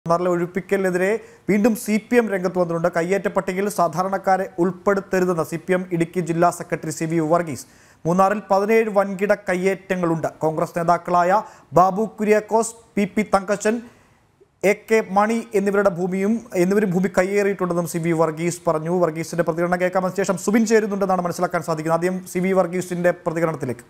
മൂന്നാറിലെ ഒഴിപ്പിക്കലിനെതിരെ വീണ്ടും C P M രംഗത്ത് വന്നിട്ടുണ്ട് കയ്യേറ്റ പട്ടികയിൽ സാധാരണക്കാരെ ഉൾപ്പെടുത്തരുതെന്ന് സി പി എം ഇടുക്കി ജില്ലാ സെക്രട്ടറി സി വി വർഗീസ് മൂന്നാറിൽ പതിനേഴ് വൻകിട കയ്യേറ്റങ്ങളുണ്ട് കോൺഗ്രസ് നേതാക്കളായ Babu Kuriakose P P Thankachan A K Mani എന്നിവരുടെ ഭൂമിയും എന്നിവരും ഭൂമി കയ്യേറിയിട്ടുണ്ടെന്നും സി വി വർഗീസ് പറഞ്ഞു വർഗീസിന്റെ പ്രതികരണം കേൾക്കാമെന്ന ശേഷം സുബിൻ ചേരുന്നുണ്ടെന്നാണ് മനസ്സിലാക്കാൻ സാധിക്കുന്നത് ആദ്യം സി വി വർഗീസിന്റെ പ്രതികരണത്തിലേക്ക്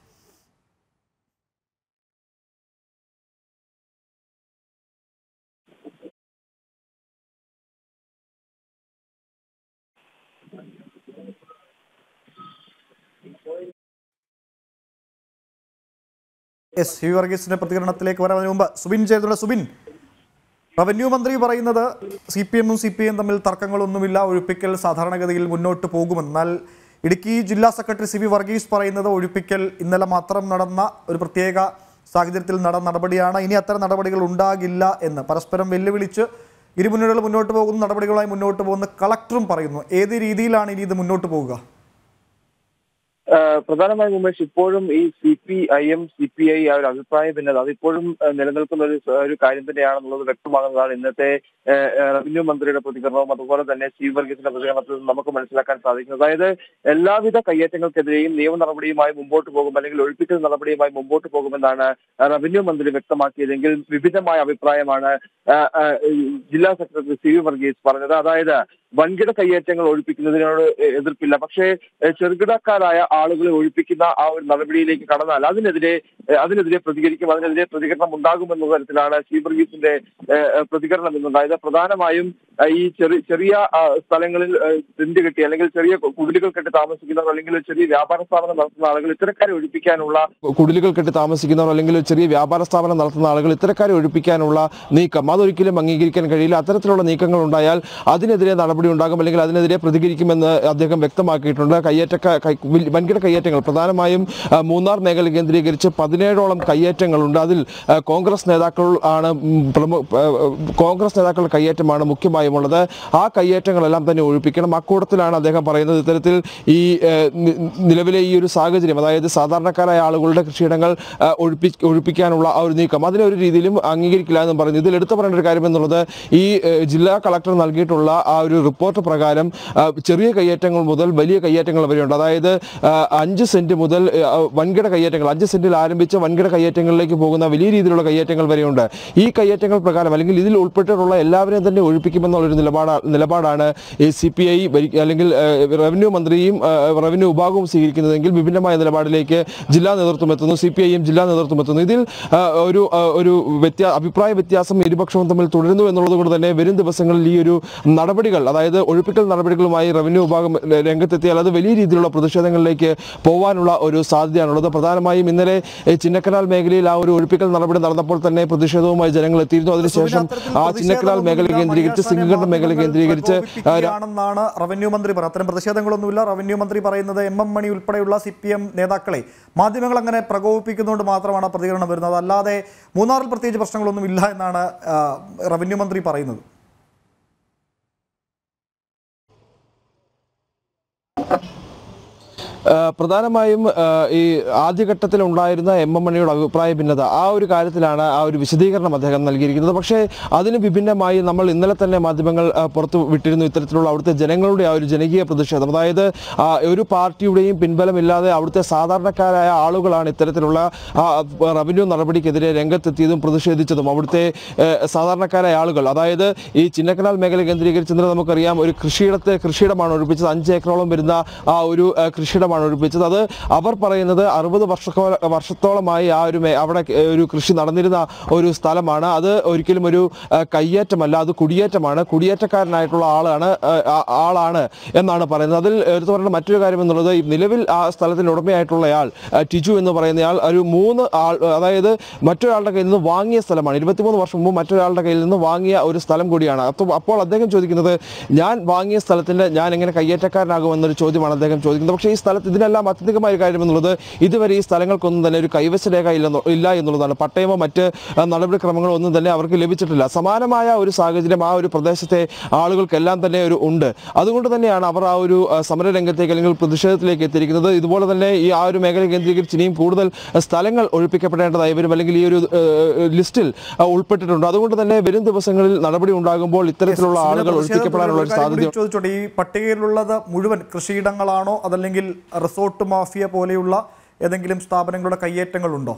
എസ് സി വി വർഗീസിന്റെ പ്രതികരണത്തിലേക്ക് വരാൻ മുമ്പ് സുബിൻ ചെയ്തുള്ള സുബിൻ റവന്യൂ മന്ത്രി പറയുന്നത് സി പി എമ്മും സി പി എം തമ്മിൽ തർക്കങ്ങളൊന്നുമില്ല ഒഴിപ്പിക്കൽ സാധാരണഗതിയിൽ മുന്നോട്ട് പോകുമെന്ന് എന്നാൽ ഇടുക്കി ജില്ലാ സെക്രട്ടറി സി വി വർഗീസ് പറയുന്നത് ഒഴിപ്പിക്കൽ ഇന്നലെ മാത്രം നടന്ന ഒരു പ്രത്യേക സാഹചര്യത്തിൽ നടന്ന നടപടിയാണ് ഇനി അത്തരം നടപടികൾ ഉണ്ടാകില്ല എന്ന് പരസ്പരം വെല്ലുവിളിച്ച് ഇരുമുന്നണികൾ മുന്നോട്ട് പോകുന്ന നടപടികളുമായി മുന്നോട്ട് പോകുന്ന കളക്ടറും പറയുന്നു ഏത് രീതിയിലാണ് ഇനി ഇത് മുന്നോട്ട് പോകുക ആഹ് പ്രധാനമായും ഉമേഷ് ഇപ്പോഴും ഈ C P I M C P I ആ ഒരു അഭിപ്രായ ഭിന്നത അതിപ്പോഴും ആഹ് നിലനിൽക്കുന്ന ഒരു സ- ഒരു കാര്യം തന്നെയാണെന്നുള്ളത് വ്യക്തമാകുന്നതാണ് ഇന്നത്തെ ആഹ് ആഹ് റവന്യൂ മന്ത്രിയുടെ പ്രതികരണവും അതുപോലെ തന്നെ സി വർഗീസിന്റെ പ്രതികരണത്തിൽ നിന്ന് നമുക്ക് മനസ്സിലാക്കാൻ സാധിക്കുന്നത് അതായത് എല്ലാവിധ കയ്യേറ്റങ്ങൾക്കെതിരെയും നിയമ നടപടിയുമായി മുമ്പോട്ട് പോകും അല്ലെങ്കിൽ ഒഴിപ്പിക്കൽ നടപടിയുമായി മുമ്പോട്ട് പോകുമെന്നാണ് റവന്യൂ മന്ത്രി വ്യക്തമാക്കിയതെങ്കിൽ വിവിധമായ അഭിപ്രായമാണ് ആഹ് ആഹ് ഈ ജില്ലാ സെക്രട്ടറി സി വി വർഗീസ് പറഞ്ഞത് അതായത് വൻകിട കയ്യേറ്റങ്ങൾ ഒഴിപ്പിക്കുന്നതിനോട് എ- എതിർപ്പില്ല പക്ഷേ എ, ചെറുകിടക്കാരായ ആളുകളെ ഒഴിപ്പിക്കുന്ന ആ ഒരു നടപടിയിലേക്ക് കടന്നാൽ അതിനെതിരെ എ, അതിനെതിരെ പ്രതികരിക്കും അതിനെതിരെ പ്രതികരണം ഉണ്ടാകുമെന്ന തരത്തിലാണ് സി വർഗീസിന്റെ എ, എ, പ്രതികരണം എന്നുണ്ടായത് പ്രധാനമായും എ, ഈ ചെറിയ ചെറിയ ആ, സ്ഥലങ്ങളിൽ തിണ്ട് കെട്ടി അല്ലെങ്കിൽ ചെറിയ കുടിലുകൾ കെട്ടി താമസിക്കുന്നവർ അല്ലെങ്കിൽ ഒരു ചെറിയ വ്യാപാര സ്ഥാപനം നടത്തുന്ന ആളുകൾ ഇത്തരക്കാരെ ഒഴിപ്പിക്കാനുള്ള കുടിലുകൾ കെട്ടി താമസിക്കുന്നവർ അല്ലെങ്കിൽ ഒരു ചെറിയ വ്യാപാര സ്ഥാപനം നടത്തുന്ന ആളുകൾ ഇത്തരക്കാരെ ഒഴിപ്പിക്കാനുള്ള നീക്കം അതൊരിക്കലും അംഗീകരിക്കാൻ കഴിയില്ല അത്തരത്തിലുള്ള നീക്കങ്ങൾ ഉണ്ടായാൽ അതിനെതിരെ നടപടി ഉണ്ടാകും അല്ലെങ്കിൽ അതിനെതിരെ പ്രതികരിക്കുമെന്ന് അദ്ദേഹം വ്യക്തമാക്കിയിട്ടുണ്ട് കയ്യേറ്റ വൻകിട കയ്യേറ്റങ്ങൾ പ്രധാനമായും ആ, മൂന്നാർ മേഖല കേന്ദ്രീകരിച്ച് പതിനേഴോളം കയ്യേറ്റങ്ങളുണ്ട് അതിൽ ആ, കോൺഗ്രസ് നേതാക്കൾ ആണ് ഉം, പ്രമു- ആ, കോൺഗ്രസ് നേതാക്കളുടെ കയ്യേറ്റമാണ് മുഖ്യമായും ഉള്ളത് ആ കയ്യേറ്റങ്ങളെല്ലാം തന്നെ ഒഴിപ്പിക്കണം അക്കൂട്ടത്തിലാണ് അദ്ദേഹം പറയുന്നത് ഇത്തരത്തിൽ ഈ ആ, നി- നിലവിലെ ഈ ഒരു സാഹചര്യം അതായത് സാധാരണക്കാരായ ആളുകളുടെ കൃഷിയിടങ്ങൾ ആ, ഒഴിപ്പി ഒഴിപ്പിക്കാനുള്ള ആ ഒരു നീക്കം അതിനെ ഒരു രീതിയിലും അംഗീകരിക്കില്ല എന്നും പറഞ്ഞു ഇതിൽ എടുത്തു പറയേണ്ട ഒരു കാര്യം എന്നുള്ളത് ഈ ആ, ജില്ലാ കളക്ടർ നൽകിയിട്ടുള്ള ആ ഒരു റിപ്പോർട്ട് പ്രകാരം ആ, ചെറിയ കയ്യേറ്റങ്ങൾ മുതൽ വലിയ കയ്യേറ്റങ്ങൾ വരെയുണ്ട് അതായത് ആ, അഞ്ച് സെന്റ് മുതൽ ആ, വൻകിട കയ്യേറ്റങ്ങൾ അഞ്ച് സെന്റിൽ ആരംഭിച്ച വൻകിട കയ്യേറ്റങ്ങളിലേക്ക് പോകുന്ന വലിയ രീതിയിലുള്ള കയ്യേറ്റങ്ങൾ വരെയുണ്ട് ഈ കയ്യേറ്റങ്ങൾ പ്രകാരം അല്ലെങ്കിൽ ഇതിൽ ഉൾപ്പെട്ടിട്ടുള്ള എല്ലാവരെയും തന്നെ ഒഴിപ്പിക്കുമെന്നുള്ളൊരു നിലപാടാ നിലപാടാണ് ഈ സി പി ഐ അല്ലെങ്കിൽ ആ, റവന്യൂ മന്ത്രിയും ആ, റവന്യൂ വിഭാഗവും സ്വീകരിക്കുന്നതെങ്കിൽ വിഭിന്നമായ നിലപാടിലേക്ക് ജില്ലാ നേതൃത്വം എത്തുന്നു സി പി ഐയും ജില്ലാ നേതൃത്വം എത്തുന്നു ഇതിൽ ആ, ഒരു ആ, ഒരു വ്യത്യാ അഭിപ്രായ വ്യത്യാസം ഇരുപക്ഷവും തമ്മിൽ തുടരുന്നു എന്നുള്ളത് കൊണ്ട് തന്നെ വരും ദിവസങ്ങളിൽ ഈ ഒരു നടപടികൾ അതായത് ഒഴിപ്പിക്കൽ നടപടികളുമായി റവന്യൂ വിഭാഗം രംഗത്തെത്തിയാൽ അത് വലിയ രീതിയിലുള്ള പ്രതിഷേധങ്ങളിലേക്ക് പോകാനുള്ള ഒരു സാധ്യതയാണുള്ളത് പ്രധാനമായും ഇന്നലെ ഏ, ചിന്നക്കനാൽ മേഖലയിൽ ആ ഒരു ഒഴിപ്പിക്കൽ നടപടി നടന്നപ്പോൾ തന്നെ പ്രതിഷേധവുമായി ജനങ്ങൾ എത്തിയിരുന്നു അതിനുശേഷം ആ ചിന്നക്കനാൽ മേഖല കേന്ദ്രീകരിച്ച് സിംഗിഘട്ട മേഖല കേന്ദ്രീകരിച്ച് ആ, ര- ആണെന്നാണ് റവന്യൂ മന്ത്രി പറയുന്നത് അത്തരം പ്രതിഷേധങ്ങളൊന്നുമില്ല റവന്യൂ മന്ത്രി പറയുന്നത് എം എം മണി ഉൾപ്പെടെയുള്ള സി പി എം നേതാക്കളെ മാധ്യമങ്ങൾ അങ്ങനെ പ്രകോപിപ്പിക്കുന്നതുകൊണ്ട് മാത്രമാണ് ആ പ്രതികരണം വരുന്നത് അല്ലാതെ മൂന്നാറിൽ പ്രത്യേകിച്ച് പ്രശ്നങ്ങളൊന്നും ഇല്ല എന്നാണ് ആ, റവന്യൂ മന്ത്രി പറയുന്നത് ആ, പ്രധാനമായും ആ, ഈ ആദ്യഘട്ടത്തിൽ ഉണ്ടായിരുന്ന എം എം മണിയുടെ അഭിപ്രായ ഭിന്നത ആ ഒരു കാര്യത്തിലാണ് ആ ഒരു വിശദീകരണം അദ്ദേഹം നൽകിയിരിക്കുന്നത് പക്ഷേ അതിന് വിഭിന്നമായി നമ്മൾ ഇന്നലെ തന്നെ മാധ്യമങ്ങൾ ആ, പുറത്തു വിട്ടിരുന്നു ഇത്തരത്തിലുള്ള അവിടുത്തെ ജനങ്ങളുടെ ആ ഒരു ജനകീയ പ്രതിഷേധം അതായത് ആ, ഒരു പാർട്ടിയുടെയും പിൻബലമില്ലാതെ അവിടുത്തെ സാധാരണക്കാരായ ആളുകളാണ് ഇത്തരത്തിലുള്ള ആ, റവന്യൂ നടപടിക്കെതിരെ രംഗത്തെത്തിയതും പ്രതിഷേധിച്ചതും അവിടുത്തെ ഏ, സാധാരണക്കാരായ ആളുകൾ അതായത് ഈ ചിന്നക്കനാൽ മേഖല കേന്ദ്രീകരിച്ച് ഇന്നലെ നമുക്കറിയാം ഒരു കൃഷിയിടത്തെ കൃഷിയിടമാണ് ഒഴിപ്പിച്ചത് അഞ്ച് ഏക്കറോളം വരുന്ന ആ ഒരു ആ, കൃഷിയിടമാണ് ഒഴിപ്പിച്ചത് അത് അവർ പറയുന്നത് അറുപത് വർഷ വർഷത്തോളമായി ആ ഒരു മേ- അവിടെ ഏ, ഒരു കൃഷി നടന്നിരുന്ന ഒരു സ്ഥലമാണ് അത് ഒരിക്കലും ഒരു ആ, കയ്യേറ്റമല്ല അത് കുടിയേറ്റമാണ് കുടിയേറ്റക്കാരനായിട്ടുള്ള ആളാണ് ആ, ആ- ആളാണ് എന്നാണ് പറയുന്നത് അതിൽ എടുത്തു പറയുന്ന മറ്റൊരു കാര്യം എന്നുള്ളത് ഈ നിലവിൽ ആ സ്ഥലത്തിന് ഉടമയായിട്ടുള്ളയാൾ ആ, ടിജു എന്ന് പറയുന്നയാൾ ഒരു മൂന്ന് ആൾ അതായത് മറ്റൊരാളുടെ കയ്യിൽ നിന്ന് വാങ്ങിയ സ്ഥലമാണ് ഇരുപത്തിമൂന്ന് വർഷം മുമ്പ് മറ്റൊരാളുടെ കയ്യിൽ നിന്ന് വാങ്ങിയ ഒരു സ്ഥലം കൂടിയാണ് അപ്പോൾ അപ്പോൾ അദ്ദേഹം ചോദിക്കുന്നത് ഞാൻ വാങ്ങിയ സ്ഥലത്തിന്റെ ഞാൻ എങ്ങനെ കയ്യേറ്റക്കാരനാകുമെന്നൊരു ചോദ്യമാണ് അദ്ദേഹം ചോദിക്കുന്നത് പക്ഷേ ഈ സ്ഥലത്തിന് സംസ്ഥാനത്ത് ഇതിനെല്ലാം അത്യധികമായ ഒരു കാര്യം എന്നുള്ളത് ഇതുവരെ ഈ സ്ഥലങ്ങൾക്കൊന്നും തന്നെ ഒരു കൈവശ രേഖ ഇല്ലെന്നോ ഇല്ല എന്നുള്ളതാണ് പട്ടയമോ മറ്റ് ആ, നടപടിക്രമങ്ങളോ ഒന്നും തന്നെ അവർക്ക് ലഭിച്ചിട്ടില്ല സമാനമായ ഒരു സാഹചര്യം ആ ഒരു പ്രദേശത്തെ ആളുകൾക്കെല്ലാം തന്നെ ഒരു ഉണ്ട് അതുകൊണ്ട് തന്നെയാണ് അവർ ആ ഒരു ആ, സമരരംഗത്തേക്ക് അല്ലെങ്കിൽ പ്രതിഷേധത്തിലേക്ക് എത്തിയിരിക്കുന്നത് ഇതുപോലെ തന്നെ ഈ ആ ഒരു മേഖല കേന്ദ്രീകരിച്ച് ഇനിയും കൂടുതൽ സ്ഥലങ്ങൾ ഒഴിപ്പിക്കപ്പെടേണ്ടതായി വരും അല്ലെങ്കിൽ ഈ ഒരു ഏഹ്, ലിസ്റ്റിൽ ആ, ഉൾപ്പെട്ടിട്ടുണ്ട് അതുകൊണ്ട് തന്നെ വരും ദിവസങ്ങളിൽ നടപടി ഉണ്ടാകുമ്പോൾ ഇത്തരത്തിലുള്ള ആളുകൾ ഒഴിപ്പിക്കപ്പെടാനുള്ള ഒരു സാധ്യത ചോദിച്ചോട്ടെ ഈ പട്ടികയിലുള്ളത് മുഴുവൻ കൃഷിയിടങ്ങളാണോ അതല്ലെങ്കിൽ റിസോർട്ട് മാഫിയ പോലെയുള്ള ഏതെങ്കിലും സ്ഥാപനങ്ങളുടെ കയ്യേറ്റങ്ങളുണ്ടോ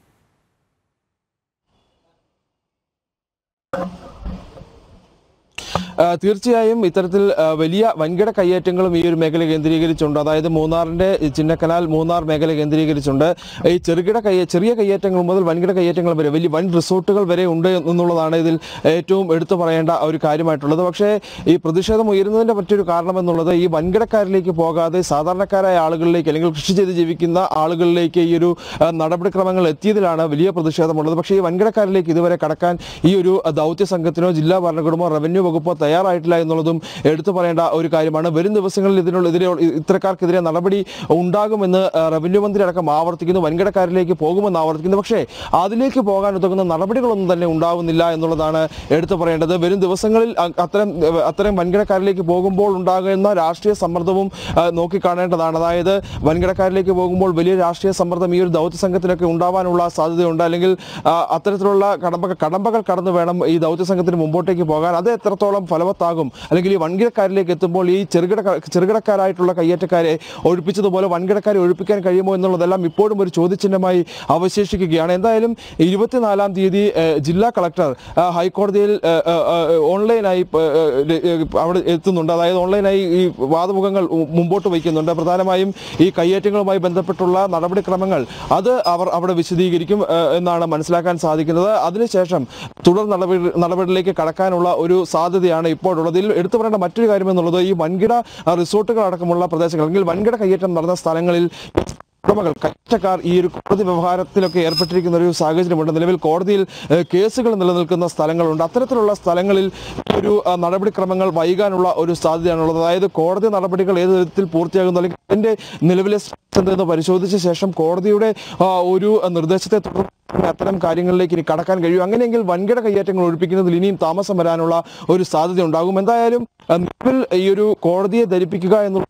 ആ, തീർച്ചയായും ഇത്തരത്തിൽ ആ, വലിയ വൻകിട കയ്യേറ്റങ്ങളും ഈ ഒരു മേഖല കേന്ദ്രീകരിച്ചുണ്ട് അതായത് മൂന്നാറിന്റെ ചിന്നക്കനാൽ മൂന്നാർ മേഖല കേന്ദ്രീകരിച്ചുണ്ട് ഈ ചെറുകിട കയ്യ ചെറിയ കയ്യേറ്റങ്ങൾ മുതൽ വൻകിട കയ്യേറ്റങ്ങൾ വരെ വലിയ വൻ റിസോർട്ടുകൾ വരെ ഉണ്ട് എന്നുള്ളതാണ് ഇതിൽ ഏറ്റവും എടുത്തു പറയേണ്ട ഒരു കാര്യമായിട്ടുള്ളത് പക്ഷേ ഈ പ്രതിഷേധം ഉയരുന്നതിന്റെ മറ്റൊരു കാരണം എന്നുള്ളത് ഈ വൻകിടക്കാരിലേക്ക് പോകാതെ സാധാരണക്കാരായ ആളുകളിലേക്ക് അല്ലെങ്കിൽ കൃഷി ചെയ്ത് ജീവിക്കുന്ന ആളുകളിലേക്ക് ഈ ഒരു ആ, നടപടിക്രമങ്ങൾ എത്തിയതിലാണ് വലിയ പ്രതിഷേധമുള്ളത് പക്ഷേ ഈ വൻകിടക്കാരിലേക്ക് ഇതുവരെ കടക്കാൻ ഈ ഒരു ദൗത്യ സംഘത്തിനോ ജില്ലാ ഭരണകൂടമോ റവന്യൂ വകുപ്പോ തയ്യാറായിട്ടില്ല എന്നുള്ളതും എടുത്തു പറയേണ്ട ഒരു കാര്യമാണ് വരും ദിവസങ്ങളിൽ ഇതിനുള്ള ഇതിരെ ഇത്തരക്കാർക്കെതിരെ നടപടി ഉണ്ടാകുമെന്ന് ആ, റവന്യൂ മന്ത്രി അടക്കം ആവർത്തിക്കുന്നു വൻകിടക്കാരിലേക്ക് പോകുമെന്ന് ആവർത്തിക്കുന്നു പക്ഷേ അതിലേക്ക് പോകാൻ ഉതകുന്ന നടപടികളൊന്നും തന്നെ ഉണ്ടാവുന്നില്ല എന്നുള്ളതാണ് എടുത്തു പറയേണ്ടത് വരും ദിവസങ്ങളിൽ അ- അത്തരം അത്തരം വൻകിടക്കാരിലേക്ക് പോകുമ്പോൾ ഉണ്ടാകുന്ന രാഷ്ട്രീയ സമ്മർദ്ദവും ആ, നോക്കിക്കാണേണ്ടതാണ് അതായത് വൻകിടക്കാരിലേക്ക് പോകുമ്പോൾ വലിയ രാഷ്ട്രീയ സമ്മർദ്ദം ഈ ഒരു ദൗത്യ സംഘത്തിനൊക്കെ ഉണ്ടാവാനുള്ള സാധ്യതയുണ്ട് അല്ലെങ്കിൽ ആ, അത്തരത്തിലുള്ള കടമ്പ കടമ്പകൾ കടന്നു വേണം ഈ ദൗത്യ സംഘത്തിന് മുമ്പോട്ടേക്ക് പോകാൻ അത് എത്രത്തോളം ഫലവത്താകും അല്ലെങ്കിൽ ഈ വൻകിടക്കാരിലേക്ക് എത്തുമ്പോൾ ഈ ചെറുകിട ചെറുകിടക്കാരായിട്ടുള്ള കയ്യേറ്റക്കാരെ ഒഴിപ്പിച്ചതുപോലെ വൻകിടക്കാരെ ഒഴിപ്പിക്കാൻ കഴിയുമോ എന്നുള്ളതെല്ലാം ഇപ്പോഴും ഒരു ചോദ്യചിഹ്നമായി അവശേഷിക്കുകയാണ് എന്തായാലും ഇരുപത്തിനാലാം തീയതി ഏഹ്, ജില്ലാ കളക്ടർ ആ, ഹൈക്കോടതിയിൽ ഏഹ്, ഏഹ്, ഏഹ്, ഓൺലൈനായി ഏഹ്, ഏഹ്, അവിടെ എത്തുന്നുണ്ട് അതായത് ഓൺലൈനായി ഈ വാദമുഖങ്ങൾ മുമ്പോട്ട് വയ്ക്കുന്നുണ്ട് പ്രധാനമായും ഈ കയ്യേറ്റങ്ങളുമായി ബന്ധപ്പെട്ടുള്ള നടപടിക്രമങ്ങൾ അത് അവർ അവിടെ വിശദീകരിക്കും ഏഹ്, എന്നാണ് മനസ്സിലാക്കാൻ സാധിക്കുന്നത് അതിനുശേഷം തുടർ നടപടി നടപടിയിലേക്ക് കടക്കാനുള്ള ഒരു സാധ്യതയാണ് ഇപ്പോഴുള്ളത് ഇതിൽ എടുത്തു പറയേണ്ട മറ്റൊരു കാര്യം എന്നുള്ളത് ഈ വൻകിട ആ, റിസോർട്ടുകൾ അടക്കമുള്ള പ്രദേശങ്ങൾ അല്ലെങ്കിൽ വൻകിട കയ്യേറ്റം നടന്ന സ്ഥലങ്ങളിൽ ഉടമകൾ കയറ്റക്കാർ ഈ ഒരു കോടതി വ്യവഹാരത്തിലൊക്കെ ഏർപ്പെട്ടിരിക്കുന്ന ഒരു സാഹചര്യമുണ്ട് നിലവിൽ കോടതിയിൽ ഏഹ്, കേസുകൾ നിലനിൽക്കുന്ന സ്ഥലങ്ങളുണ്ട് അത്തരത്തിലുള്ള സ്ഥലങ്ങളിൽ ഒരു ആ, നടപടിക്രമങ്ങൾ വൈകാനുള്ള ഒരു സാധ്യതയാണുള്ളത് അതായത് കോടതി നടപടികൾ ഏത് വിധത്തിൽ പൂർത്തിയാകുന്നു അല്ലെങ്കിൽ അതിന്റെ നിലവിലെ status എന്തെന്ന് പരിശോധിച്ച ശേഷം കോടതിയുടെ ആ, ഒരു നിർദ്ദേശത്തെ തുടർന്ന് അത്തരം കാര്യങ്ങളിലേക്ക് ഇനി കടക്കാൻ കഴിയും അങ്ങനെയെങ്കിൽ വൻകിട കയ്യേറ്റങ്ങൾ ഒഴിപ്പിക്കുന്നതിൽ ഇനിയും താമസം വരാനുള്ള ഒരു സാധ്യത ഉണ്ടാകും എന്തായാലും ആ, നിലവിൽ ഈ ഒരു കോടതിയെ ധരിപ്പിക്കുക എന്നുള്ള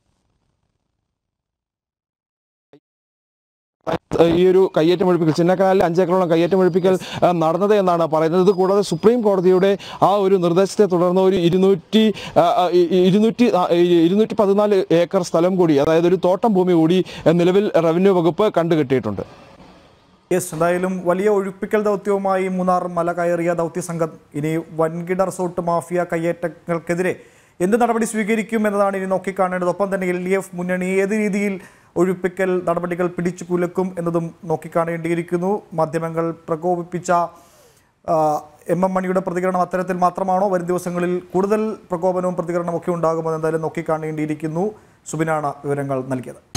ഈ ഒരു കയ്യേറ്റം ഒഴിപ്പിക്കൽ ചിന്നക്കനാലിൽ അഞ്ചേക്കറോളം കയ്യേറ്റം ഒഴിപ്പിക്കൽ ആ, നടന്നത് എന്നാണ് പറയുന്നത് ഇത് കൂടാതെ സുപ്രീം കോടതിയുടെ ആ ഒരു നിർദ്ദേശത്തെ തുടർന്ന് ഒരു ഇരുന്നൂറ്റി ആ, ആ, ഇ- ഇ- ഇരുന്നൂറ്റി ആ, ഇ- ഇരുന്നൂറ്റി പതിനാല് ഏക്കർ സ്ഥലം കൂടി അതായത് ഒരു തോട്ടം ഭൂമി കൂടി ആ, നിലവിൽ റവന്യൂ വകുപ്പ് കണ്ടുകെട്ടിയിട്ടുണ്ട് യെസ് എന്തായാലും വലിയ ഒഴിപ്പിക്കൽ ദൗത്യവുമായി മൂന്നാർ മല കയറിയ ദൗത്യ സംഘം ഇനി വൻകിട റിസോർട്ട് മാഫിയ കയ്യേറ്റങ്ങൾക്കെതിരെ എന്ത് നടപടി സ്വീകരിക്കും എന്നതാണ് ഇനി നോക്കിക്കാണേണ്ടത് ഒപ്പം തന്നെ എൽ ഡി എഫ് മുന്നണി ഏത് രീതിയിൽ ഒഴിപ്പിക്കൽ നടപടികൾ പിടിച്ചു കുലക്കും എന്നതും നോക്കിക്കാണേണ്ടിയിരിക്കുന്നു മാധ്യമങ്ങൾ പ്രകോപിപ്പിച്ച ആ, എം എം മണിയുടെ പ്രതികരണം അത്തരത്തിൽ മാത്രമാണോ വരും ദിവസങ്ങളിൽ കൂടുതൽ പ്രകോപനവും പ്രതികരണവും ഒക്കെ ഉണ്ടാകുമോ എന്ന് എന്തായാലും നോക്കിക്കാണേണ്ടിയിരിക്കുന്നു സുബിനാണ് വിവരങ്ങൾ നൽകിയത്